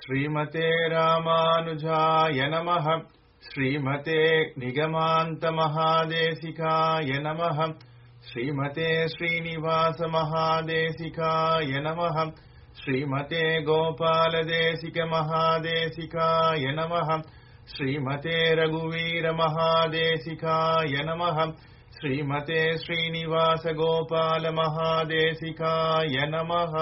श्रीमते रामानुजाय नमः श्रीमते निगमान्तमहादेशिकाय नमः श्रीमते श्रीनिवासमहादेशिकाय नमः श्रीमते गोपालदेशिकमहादेशिकाय नमः श्रीमते रघुवीरमहादेशिकाय नमः श्रीमते श्रीनिवासगोपालमहादेशिकाय नमः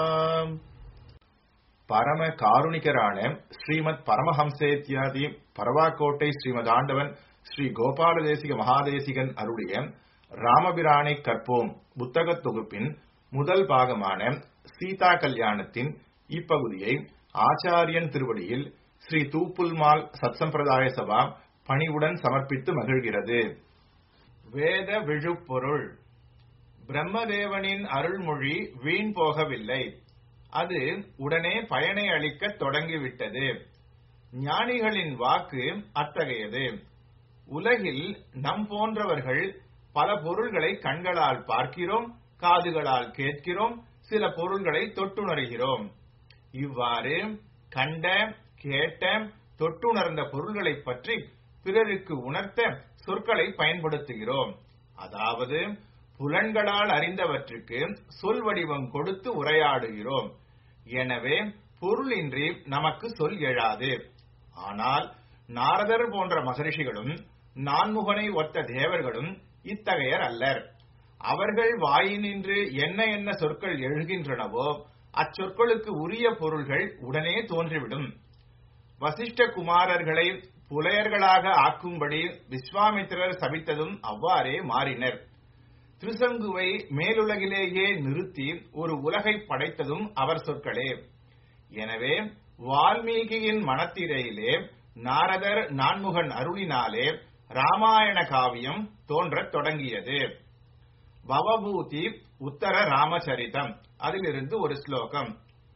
பரம காருணிகரான ஸ்ரீமத் பரமஹம்சேத்யாதி பரவாக்கோட்டை ஸ்ரீமத் ஆண்டவன் ஸ்ரீ கோபாலதேசிக மகாதேசிகன் அருளிய ராமபிரானை கற்போம் புத்தகத் தொகுப்பின் முதல் பாகமான சீதா கல்யாணத்தின் இப்பகுதியை ஆச்சாரியன் திருவடியில் ஸ்ரீ தூப்புல்மால் சத்சம்பிரதாய சபா பணிவுடன் சமர்ப்பித்து மகிழ்கிறது வேத விழுப்பொருள் பிரம்மதேவனின் அருள்மொழி வீண் போகவில்லை அது உடனே பயனை அளிக்க தொடங்கிவிட்டது ஞானிகளின் வாக்கு அத்தகையது உலகில் நம் போன்றவர்கள் பல பொருள்களை கண்களால் பார்க்கிறோம் காதுகளால் கேட்கிறோம் சில பொருள்களை தொட்டுணர்கிறோம் இவ்வாறு கண்ட கேட்ட தொட்டுணர்ந்த பொருள்களை பற்றி பிறருக்கு உணர்த்த சொற்களை பயன்படுத்துகிறோம் அதாவது புலன்களால் அறிந்தவற்றுக்கு சொல் வடிவம் கொடுத்து உரையாடுகிறோம் எனவே பொருளின்றி நமக்கு சொல் எழாது ஆனால் நாரதர் போன்ற மகரிஷிகளும் நான்முகனை ஒத்த தேவர்களும் இத்தகையர் அல்லர் அவர்கள் வாயினின்று என்ன என்ன சொற்கள் எழுகின்றனவோ அச்சொற்களுக்கு உரிய பொருள்கள் உடனே தோன்றிவிடும் வசிஷ்ட குமாரர்களை புலையர்களாக ஆக்கும்படி விஸ்வாமித்திரர் சபித்ததும் அவ்வாறே மாறினர் திருசங்குவை மேலுலகிலேயே நிறுத்தி ஒரு உலகை படைத்ததும் அவர் சொற்களே எனவே வால்மீகியின் மனத்திரையிலே நாரதர் நான்முகன் அருளினாலே ராமாயண காவியம் தோன்றத் தொடங்கியது பவபூதி உத்தர ராமச்சரிதம் அதிலிருந்து ஒரு ஸ்லோகம்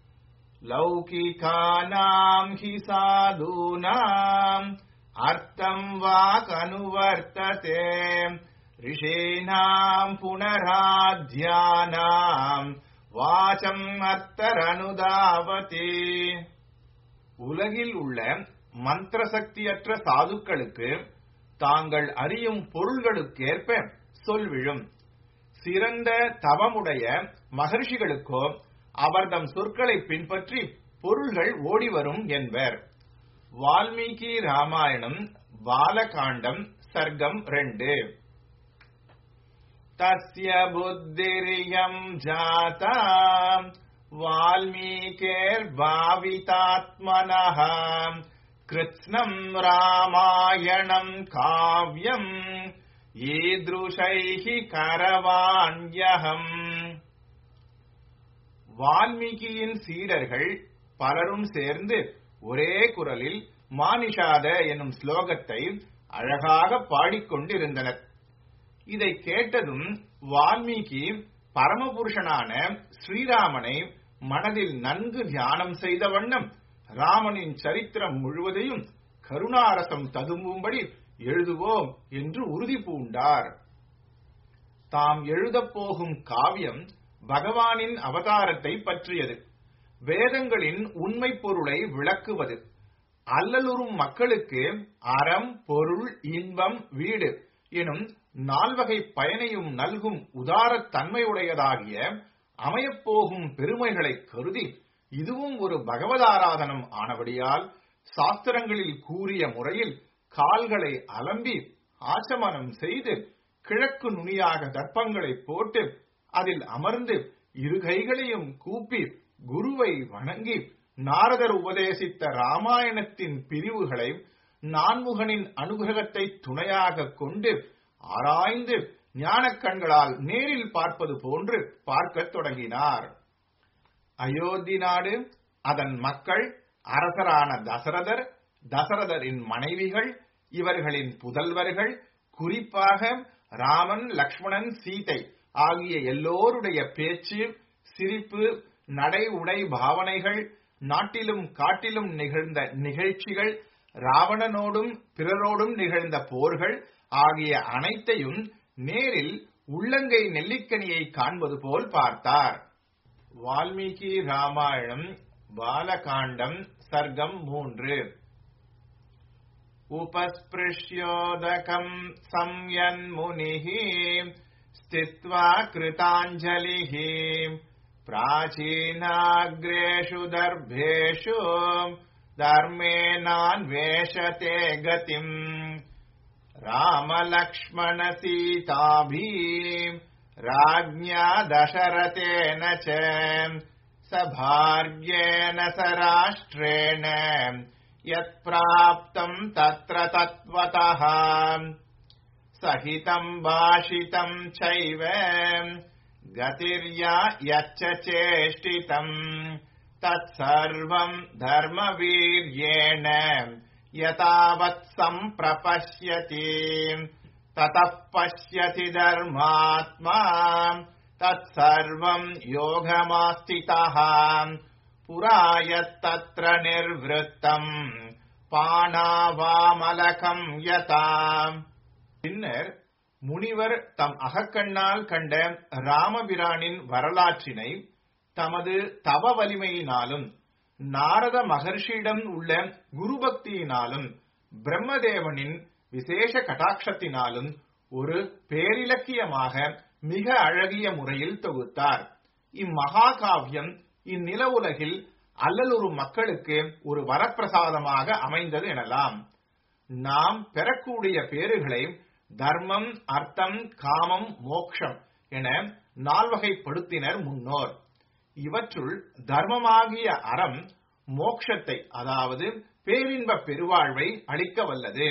லௌகிகானாம் ஹி சாதூனாம் அர்த்தம் வாக் அனுவர்த்ததே ரிஷேனாம் புனராத்யானாம் வாசம் அர்த்தரனுதாவதி உலகில் உள்ள மந்திர சக்தியற்ற சாதுக்களுக்கு தாங்கள் அறியும் பொருள்களுக்கேற்ப சொல் விழும் சிறந்த தவமுடைய மகர்ஷிகளுக்கோ அவர்தம் சொற்களை பின்பற்றி பொருள்கள் ஓடிவரும் என்பர் வால்மீகி ராமாயணம் பாலகாண்டம் சர்க்கம் ரெண்டு तस्य बुद्धिरियम् जाता वाल्मीकेर्भावितात्मनः कृत्स्नम् रामायणम् काव्यम् ஈத்ருஷைஹி கரவாண்யகம் வால்மீகியின் சீடர்கள் பலரும் சேர்ந்து ஒரே குரலில் மானிஷாத என்னும் ஸ்லோகத்தை அழகாக பாடிக்கொண்டிருந்தனர் இதை கேட்டதும் வால்மீகி பரமபுருஷனான ஸ்ரீராமனை மனதில் நன்கு தியானம் செய்த வண்ணம் ராமனின் சரித்திரம் முழுவதையும் கருணாரசம் ததும்பும்படி எழுதுவோம் என்று உறுதி பூண்டார் தாம் எழுதப் போகும் காவியம் பகவானின் அவதாரத்தை பற்றியது வேதங்களின் உண்மை பொருளை விளக்குவது அல்லலுறும் மக்களுக்கு அறம் பொருள் இன்பம் வீடு எனும் நால்வகை பயனையும் நல்கும் உதாரத் தன்மையுடையதாகிய அமையப்போகும் பெருமைகளை கருதி இதுவும் ஒரு பகவதாராதனம் ஆனபடியால் சாஸ்திரங்களில் கூறிய முறையில் கால்களை அலம்பி ஆச்சமனம் செய்து கிழக்கு நுனியாக தர்ப்பங்களை போட்டு அதில் அமர்ந்து இரு கைகளையும் கூப்பி குருவை வணங்கி நாரதர் உபதேசித்த ராமாயணத்தின் பிரிவுகளை நான்முகனின் அனுகிரகத்தை துணையாக கொண்டு ஆராய்ந்து ஞானக் கண்களால் நேரில் பார்ப்பது போன்று பார்க்கத் தொடங்கினார் அயோத்தி நாடு அதன் மக்கள் அரசரான தசரதர் தசரதரின் மனைவிகள் இவர்களின் புதல்வர்கள் குறிப்பாக ராமன் லக்ஷ்மணன் சீதை ஆகிய எல்லோருடைய பேச்சு சிரிப்பு நடை உடை பாவனைகள் நாட்டிலும் காட்டிலும் நிகழ்ந்த நிகழ்ச்சிகள் ராவணனோடும் பிறரோடும் நிகழ்ந்த போர்கள் ஆகிய அனைத்தையும் நேரில் உள்ளங்கை நெல்லிக்கனியை காண்பது போல் பார்த்தார் வால்மீகி ராமாயணம் பாலகாண்டம் சர்க்கம் மூன்று उपस्पृश्योदकम् संयन्मुनिः स्थित्वा कृताञ्जलिः प्राचीनाग्रेषु दर्भेषु धर्मेणान्वेषते गतिम् रामलक्ष्मणसीताभिः राज्ञा दशरथेन च सभार्येण स राष्ट्रेण यत्प्राप्तम् तत्र तत्त्वतः सहितम् भाषितम् चैव गतिर्या यच्च चेष्टितम् तत्सर्वम् धर्मवीर्येण यतावत् सम्प्रपश्यति ततः पश्यति धर्मात्मा तत्सर्वम् योगमास्थितः पुरा यत्तत्र निर्वृत्तम् பானாவாமலகம் யதா பின்னர் முனிவர் தம் அகக்கண்ணால் கண்ட ராமபிரானின் வரலாற்றினை தமது தவ வலிமையினாலும் நாரத மகர்ஷியிடம் உள்ள குரு பக்தியினாலும் பிரம்மதேவனின் விசேஷ கடாட்சத்தினாலும் ஒரு பேரிலக்கியமாக மிக அழகிய முறையில் தொகுத்தார் இம்மகாகாவியம் இந்நில உலகில் அல்லலொரு மக்களுக்கு ஒரு வரப்பிரசாதமாக அமைந்தது எனலாம் நாம் பெறக்கூடிய பேறுகளை தர்மம் அர்த்தம் காமம் மோக்ஷம் என நால்வகைப்படுத்தினர் முன்னோர் இவற்றுள் தர்மமாகிய அறம் மோக்ஷத்தை அதாவது பேரின்ப பெருவாழ்வை அளிக்க வல்லது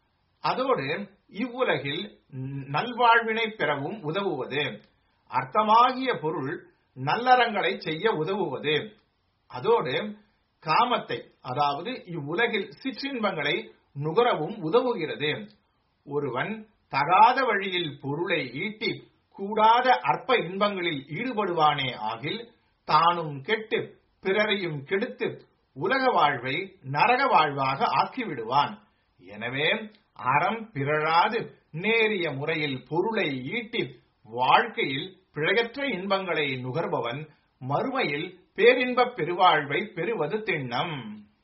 அதோடு இவ்வுலகில் நல்வாழ்வினை பெறவும் உதவுவது அர்த்தமாகிய பொருள் நல்லறங்களை செய்ய உதவுவது அதோடு காமத்தை அதாவது இவ்வுலகில் சிற்றின்பங்களை நுகரவும் உதவுகிறது ஒருவன் தகாத வழியில் பொருளை ஈட்டி கூடாத அற்ப இன்பங்களில் ஈடுபடுவானே ஆகில் தானும் கெட்டு பிறரையும் கெடுத்து உலக வாழ்வை நரக வாழ்வாக ஆக்கிவிடுவான் எனவே அறம் பிறழாது நேரிய முறையில் பொருளை ஈட்டி வாழ்க்கையில் பிழையற்ற இன்பங்களை நுகர்பவன் மறுமையில் பேரின்பப் பெருவாழ்வை பெறுவது திண்ணம்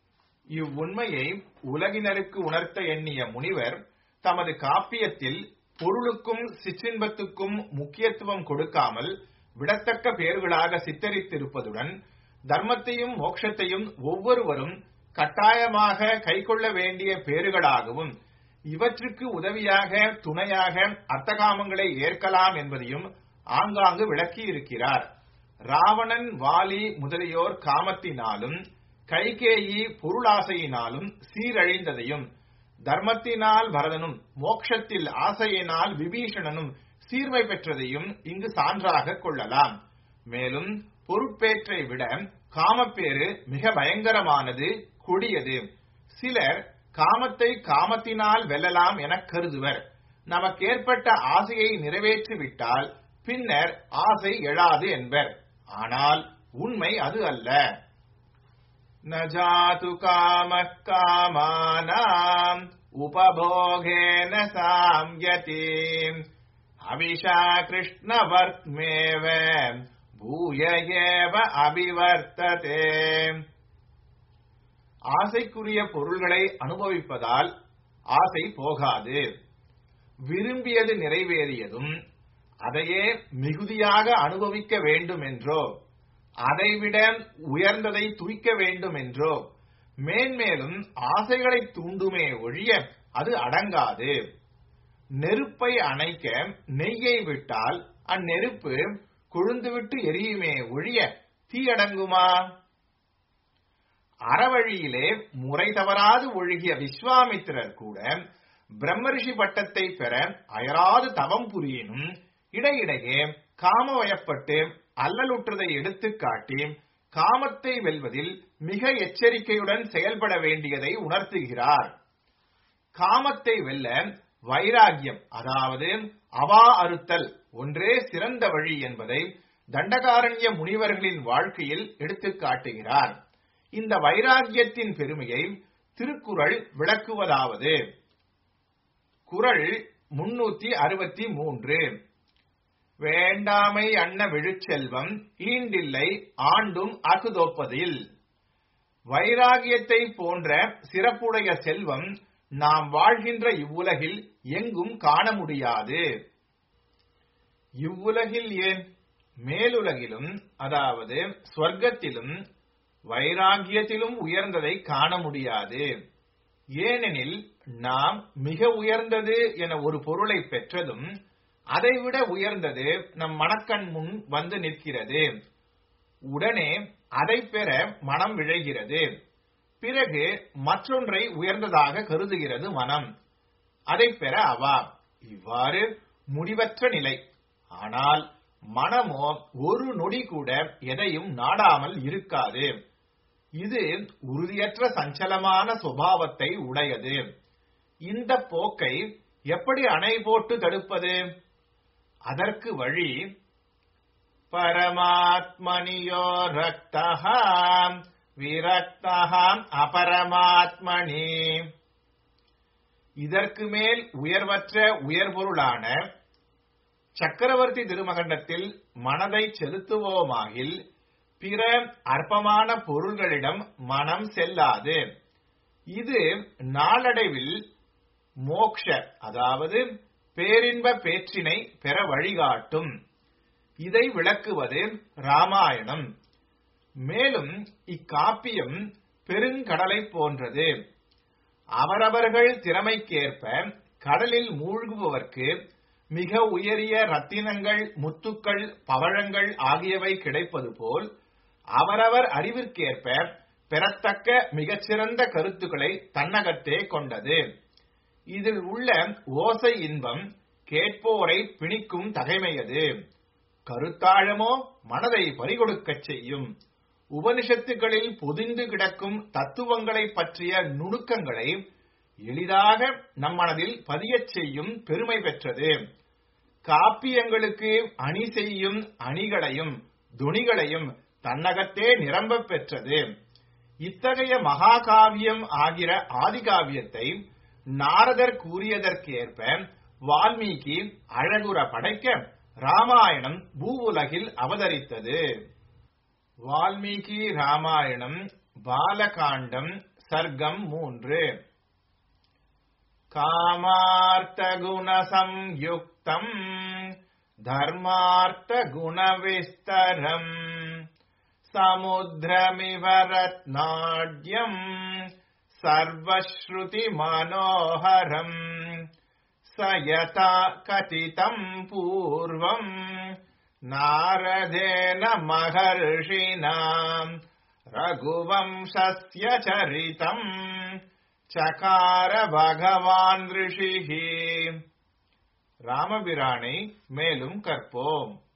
இவ்வுண்மையை உலகினருக்கு உணர்த்த எண்ணிய முனிவர் தமது காப்பியத்தில் பொருளுக்கும் சிற்றின்பத்துக்கும் முக்கியத்துவம் கொடுக்காமல் விடத்தக்க பெயர்களாக சித்தரித்திருப்பதுடன் தர்மத்தையும் மோட்சத்தையும் ஒவ்வொருவரும் கட்டாயமாக கைக்கொள்ள வேண்டிய பேறுகளாகவும் இவற்றுக்கு உதவியாக துணையாக அர்த்தகாமங்களை ஏற்கலாம் என்பதையும் ஆங்காங்கு விளக்கியிருக்கிறார் ராவணன் வாலி முதலியோர் காமத்தினாலும் கைகேயி பொருளாசையினாலும் சீரழிந்ததையும் தர்மத்தினால் பரதனும் மோட்சத்தில் ஆசையினால் விபீஷணனும் சீர்மை பெற்றதையும் இங்கு சான்றாக கொள்ளலாம் மேலும் பொறுப்பேற்றை விட காமப்பேறு மிக பயங்கரமானது கொடியது சிலர் காமத்தை காமத்தினால் வெல்லலாம் என கருதுவர் நமக்கேற்பட்ட ஆசையை நிறைவேற்றிவிட்டால் பின்னர் ஆசை எழாது என்பர் ஆனால் உண்மை அது அல்ல நஜாது காம காமானாம் உபபோகேன சாம்யதி அவிஷா கிருஷ்ணவர்த்மேவ பூய ஏவ அபிவர்த்ததே ஆசைக்குரிய பொருள்களை அனுபவிப்பதால் ஆசை போகாது விரும்பியது நிறைவேறியதும் அதையே மிகுதியாக அனுபவிக்க வேண்டும் என்றோ அதைவிட உயர்ந்ததை துய்க்க வேண்டும் என்றோ மேன்மேலும் ஆசைகளை தூண்டுமே ஒழிய அது அடங்காது நெருப்பை அணைக்க நெய்யை விட்டால் அந்நெருப்பு கொழுந்துவிட்டு எரியுமே ஒழிய தீயடங்குமா அறவழியிலே முறை தவறாது ஒழுகிய விஸ்வாமித்திரர் கூட பிரம்மரிஷி பட்டத்தை பெற அயராது தவம் புரியினும் இடையிடையே காமவயப்பட்டு அல்லலுற்றதை எடுத்துக் காட்டி காமத்தை வெல்வதில் மிக எச்சரிக்கையுடன் செயல்பட வேண்டியதை உணர்த்துகிறார் காமத்தை வெல்ல வைராகியம் அதாவது அவா அறுத்தல் ஒன்றே சிறந்த வழி என்பதை தண்டகாரண்ய முனிவர்களின் வாழ்க்கையில் எடுத்துக் காட்டுகிறார் இந்த வைராகியத்தின் பெருமையை திருக்குறள் விளக்குவதாவது குறள் முன்னூத்தி அறுபத்தி மூன்று வேண்டாமை அன்ன விழுச்செல்வம் ஈண்டில்லை ஆண்டும் அகுதோப்பதில் வைராகியத்தை போன்ற சிறப்புடைய செல்வம் நாம் வாழ்கின்ற இவ்வுலகில் எங்கும் காண முடியாது இவ்வுலகில் ஏன் மேலுலகிலும் அதாவது ஸ்வர்க்கத்திலும் வைராகியத்திலும் உயர்ந்ததை காண முடியாது ஏனெனில் நாம் மிக உயர்ந்தது என ஒரு பொருளை பெற்றதும் அதைவிட உயர்ந்தது நம் மனக்கண் முன் வந்து நிற்கிறது உடனே அதை பெற மனம் விழைகிறது பிறகு மற்றொன்றை உயர்ந்ததாக கருதுகிறது மனம் அதை பெற அவா இவ்வாறு முடிவற்ற நிலை ஆனால் மனமோ ஒரு நொடி கூட எதையும் நாடாமல் இருக்காது இது உறுதியற்ற சஞ்சலமான சுபாவத்தை உடையது இந்த போக்கை எப்படி அணை போட்டு தடுப்பது அதற்கு வழி பரமாத்மனியோ ரக்தஹாம் விரக்தஹாம் அபரமாத்மனி இதற்கு மேல் உயர்வற்ற உயர்பொருளான சக்கரவர்த்தி திருமகண்டத்தில் மனதை செலுத்துவோமாகில் பிற அற்பமான பொருள்களிடம் மனம் செல்லாது இது நாளடைவில் மோக்ஷ அதாவது பேரின்ப பேற்றினை பெற வழிகாட்டும் இதை விளக்குவது ராமாயணம் மேலும் இக்காப்பியம் பெருங்கடலை போன்றது அவரவர்கள் திறமைக்கேற்ப கடலில் மூழ்குபவர்க்கு மிக உயரிய ரத்தினங்கள் முத்துக்கள் பவழங்கள் ஆகியவை கிடைப்பது போல் அவரவர் அறிவிற்கேற்ப பெறத்தக்க மிகச்சிறந்த கருத்துக்களை தன்னகத்தே கொண்டது இதில் உள்ள ஓசை இன்பம் கேட்போரை பிணிக்கும் தகைமையது கருத்தாழமோ மனதை பறிகொடுக்கச் செய்யும் உபனிஷத்துகளில் பொதிந்து கிடக்கும் தத்துவங்களை பற்றிய நுணுக்கங்களை எளிதாக நம் மனதில் பதியச் செய்யும் பெருமை பெற்றது காப்பியங்களுக்கு அணி செய்யும் அணிகளையும் துணிகளையும் தன்னகத்தே நிரம்ப பெற்றது இத்தகைய மகாகாவியம் ஆகிற ஆதிகாவியத்தை நாரதர் கூறியதற்கேற்ப வால்மீகி அழகுற படைக்க ராமாயணம் பூவுலகில் அவதரித்தது வால்மீகி ராமாயணம் பாலகாண்டம் சர்க்கம் மூன்று காமார்த்த குணசம்யுக்தம் தர்மார்த்த குணவிஸ்தரம் சமுத்திரமிவ ரத்நாட்யம் சர்வஸ்ருதி மனோகரம் சயதா கதிதம் பூர்வம் நாரதேன மகர்ஷினாம் ரகுவம்சஸ்ய சரிதம் சகார பகவான் ரிஷிஹி ராமபிரானை மேலும் கற்போம்